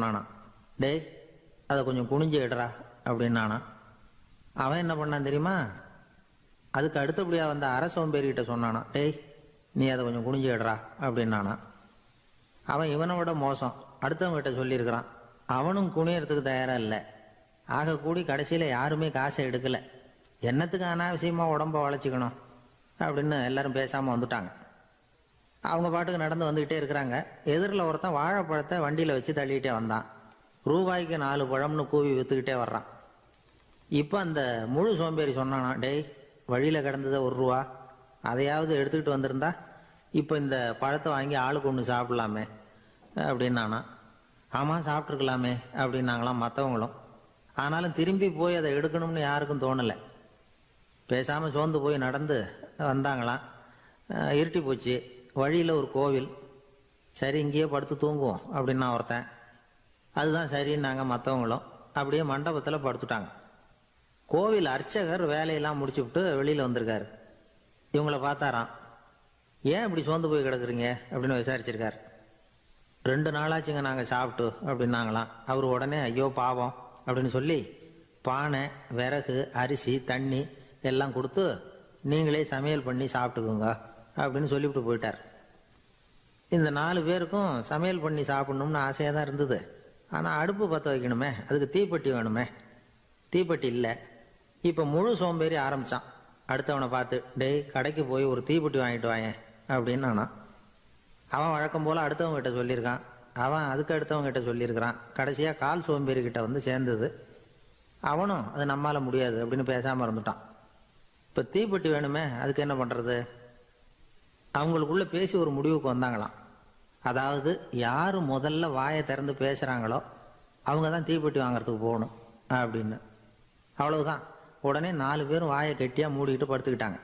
சொன்னானான் டேய் அதை கொஞ்சம் குனிஞ்சு எடுறா அப்படின்னானா அவன் என்ன பண்ணான் தெரியுமா அதுக்கு அடுத்தபடியாக வந்த அரை சோம்பேறிகிட்ட சொன்னானா டேய் நீ அதை கொஞ்சம் குனிஞ்சு எடுறா அப்படின்னானா அவன் இவனை விட மோசம் அடுத்தவங்ககிட்ட சொல்லியிருக்கிறான் அவனும் குனியறதுக்கு தயாராக இல்லை ஆக கூடி கடைசியில் யாருமே காசை எடுக்கலை என்னத்துக்கு அனாவசியமாக உடம்ப வளைச்சிக்கணும் அப்படின்னு எல்லாரும் பேசாமல் வந்துட்டாங்க அவங்க பாட்டுக்கு நடந்து வந்துக்கிட்டே இருக்கிறாங்க எதிரில் ஒருத்தன் வாழைப்பழத்தை வண்டியில் வச்சு தள்ளிக்கிட்டே வந்தான் ரூபாய்க்கு நாலு பழம்னு கூவி விற்றுக்கிட்டே வர்றான் இப்போ அந்த முழு சோம்பேறி சொன்னானா டேய் வழியில் கிடந்தது ஒரு ரூபா அதையாவது எடுத்துக்கிட்டு வந்திருந்தா இப்போ இந்த பழத்தை வாங்கி ஆளுக்கு ஒன்று சாப்பிடலாமே அப்படின்னானா ஆமாம் சாப்பிட்ருக்கலாமே அப்படின்னாங்களாம் மற்றவங்களும் ஆனாலும் திரும்பி போய் அதை எடுக்கணும்னு யாருக்கும் தோணலை பேசாமல் சோர்ந்து போய் நடந்து வந்தாங்களாம் அஹ் இருட்டி போச்சு வழியில் ஒரு கோவில் சரி இங்கேயே படுத்து தூங்குவோம் அப்படின்னா ஒருத்தன் அதுதான் சரின்னாங்க மற்றவங்களும் அப்படியே மண்டபத்தில் படுத்துட்டாங்க கோவில் அர்ச்சகர் வேலையெல்லாம் முடிச்சுவிட்டு வெளியில் வந்திருக்காரு இவங்கள பார்த்தாராம் ஏன் இப்படி சோர்ந்து போய் கிடக்குறீங்க அப்படின்னு விசாரிச்சிருக்காரு ரெண்டு நாளாச்சுங்க நாங்கள் சாப்பிட்டு அப்படின்னாங்களாம் அவர் உடனே ஐயோ பாவம் அப்படின்னு சொல்லி பானை விறகு அரிசி தண்ணி எல்லாம் கொடுத்து நீங்களே சமையல் பண்ணி சாப்பிட்டுக்குங்க அப்படின்னு சொல்லிவிட்டு போயிட்டார் இந்த நாலு பேருக்கும் சமையல் பண்ணி சாப்பிடணும்னு ஆசையாக தான் இருந்தது ஆனால் அடுப்பு பற்ற வைக்கணுமே அதுக்கு தீப்பெட்டி வேணுமே தீப்பெட்டி இல்லை இப்போ முழு சோம்பேறி ஆரம்பித்தான் அடுத்தவனை பார்த்து டேய் கடைக்கு போய் ஒரு தீப்பெட்டி வாங்கிட்டு வாயேன் அப்படின்னு நானா அவன் வழக்கம் போல் அடுத்தவங்க கிட்ட சொல்லியிருக்கான் அவன் அதுக்கு அடுத்தவங்க கிட்ட சொல்லியிருக்கிறான் கடைசியாக கால் சோம்பேறி கிட்ட வந்து சேர்ந்தது அவனும் அது நம்மால் முடியாது அப்படின்னு பேசாமல் இருந்துட்டான் இப்போ தீப்பெட்டி வேணுமே அதுக்கு என்ன பண்ணுறது அவங்களுக்குள்ள பேசி ஒரு முடிவுக்கு வந்தாங்களாம் அதாவது யார் முதல்ல வாயை திறந்து பேசுகிறாங்களோ அவங்க தான் தீப்பெட்டி வாங்குறதுக்கு போகணும் அப்படின்னு அவ்வளவுதான் உடனே நாலு பேரும் வாயை கெட்டியாக மூடிக்கிட்டு படுத்துக்கிட்டாங்க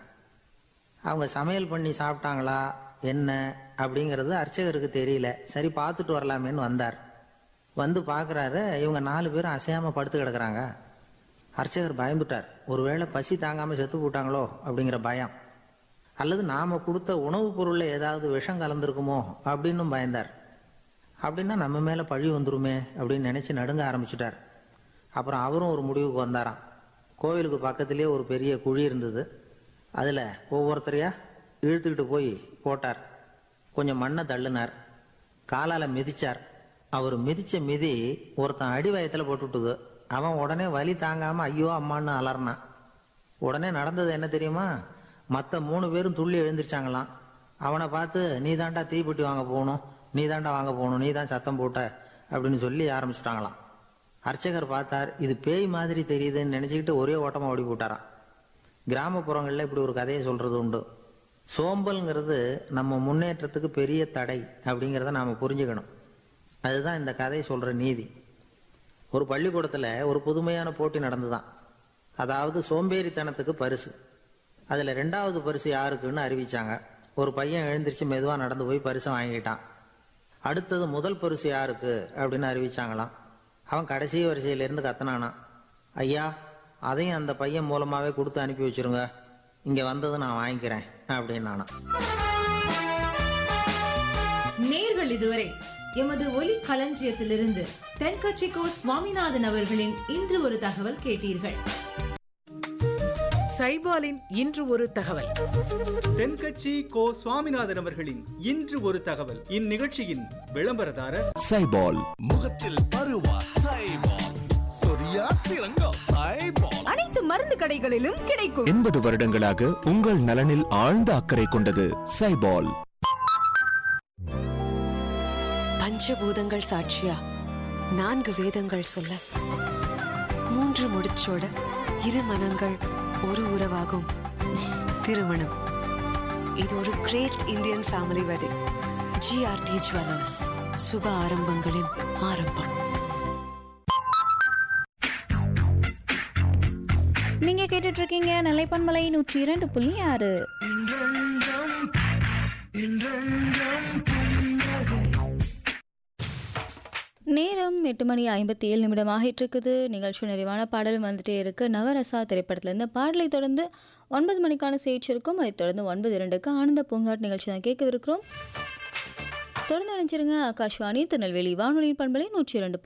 அவங்க சமையல் பண்ணி சாப்பிட்டாங்களா என்ன அப்படிங்கிறது அர்ச்சகருக்கு தெரியல சரி பார்த்துட்டு வரலாமேன்னு வந்தார் வந்து பார்க்குறாரு இவங்க நாலு பேரும் அசையாமல் படுத்து கிடக்குறாங்க அர்ச்சகர் பயந்துட்டார் ஒருவேளை பசி தாங்காமல் செத்து போட்டாங்களோ அப்படிங்கிற பயம் அல்லது நாம் கொடுத்த உணவுப் பொருளில் ஏதாவது விஷம் கலந்துருக்குமோ அப்படின்னும் பயந்தார் அப்படின்னா நம்ம மேலே பழி வந்துருமே அப்படின்னு நினச்சி நடுங்க ஆரம்பிச்சிட்டார் அப்புறம் அவரும் ஒரு முடிவுக்கு வந்தாராம் கோவிலுக்கு பக்கத்துலேயே ஒரு பெரிய குழி இருந்தது அதில் ஒவ்வொருத்தரையா இழுத்துக்கிட்டு போய் போட்டார் கொஞ்சம் மண்ணை தள்ளினார் காலால் மிதிச்சார் அவர் மிதிச்ச மிதி ஒருத்தன் அடி வயத்தில் போட்டுவிட்டுது அவன் உடனே வலி தாங்காமல் ஐயோ அம்மான்னு அலறினான் உடனே நடந்தது என்ன தெரியுமா மற்ற மூணு பேரும் துள்ளி எழுந்திருச்சாங்களாம் அவனை பார்த்து நீ தாண்டா தீப்பெட்டி வாங்க போகணும் நீ தாண்டா வாங்க போகணும் நீ தான் சத்தம் போட்ட அப்படின்னு சொல்லி ஆரம்பிச்சிட்டாங்களாம் அர்ச்சகர் பார்த்தார் இது பேய் மாதிரி தெரியுதுன்னு நினச்சிக்கிட்டு ஒரே ஓட்டமாக ஓடி போட்டாராம் கிராமப்புறங்களில் இப்படி ஒரு கதையை சொல்கிறது உண்டு சோம்பல்ங்கிறது நம்ம முன்னேற்றத்துக்கு பெரிய தடை அப்படிங்கிறத நாம் புரிஞ்சுக்கணும் அதுதான் இந்த கதை சொல்கிற நீதி ஒரு பள்ளிக்கூடத்தில் ஒரு புதுமையான போட்டி நடந்துதான் அதாவது சோம்பேறித்தனத்துக்கு பரிசு அதில் ரெண்டாவது பரிசு யாருக்குன்னு அறிவிச்சாங்க ஒரு பையன் எழுந்திரிச்சு மெதுவாக நடந்து போய் பரிசை வாங்கிட்டான் அடுத்தது முதல் பரிசு யாருக்கு அப்படின்னு அறிவிச்சாங்களாம் அவன் கடைசி வரிசையிலேருந்து கத்துனானான் ஐயா அதையும் அந்த பையன் மூலமாகவே கொடுத்து அனுப்பி வச்சிருங்க இங்கே வந்தது நான் வாங்கிக்கிறேன் அப்படின்னு நானா நேர்கள் இதுவரை எமது ஒலி களஞ்சியத்திலிருந்து தென்கட்சிக்கோ சுவாமிநாதன் அவர்களின் இன்று ஒரு தகவல் கேட்டீர்கள் சைபாலின் இன்று ஒரு தகவல் தென்கட்சி கோ சுவாமிநாதன் அவர்களின் இன்று ஒரு தகவல் இந்நிகழ்ச்சியின் விளம்பரதாரர் சைபால் முகத்தில் பருவா சைபால் சொரியா சிறங்கோ சைபால் அனைத்து மருந்து கடைகளிலும் கிடைக்கும் எண்பது வருடங்களாக உங்கள் நலனில் ஆழ்ந்த அக்கறை கொண்டது சைபால் பஞ்சபூதங்கள் சாட்சியா நான்கு வேதங்கள் சொல்ல மூன்று முடிச்சோட இரு மனங்கள் ஒரு உறவாகும் திருமணம் இது ஒரு great Indian family wedding GRT jewellers சுப ஆரம்பங்களின் ஆரம்பம் நீங்க கேட்டுட்டு இருக்கீங்க நிலைப்பன்மலை நூற்றி இரண்டு புள்ளி ஆறு நேரம் எட்டு மணி ஐம்பத்தி ஏழு நிமிடம் ஆகிட்டு இருக்குது நிகழ்ச்சி நிறைவான பாடலும் வந்துட்டே இருக்கு நவரசா திரைப்படத்துல இந்த பாடலை தொடர்ந்து ஒன்பது மணிக்கான செய்தி இருக்கும் அதைத் தொடர்ந்து ஒன்பது இரண்டுக்கு ஆனந்த பூங்காட் நிகழ்ச்சி தான் கேட்கவிருக்கிறோம் தொடர்ந்து நினைச்சிருங்க ஆகாஷ்வாணி திருநெல்வேலி வானொலியின் பண்பலை நூற்றி இரண்டு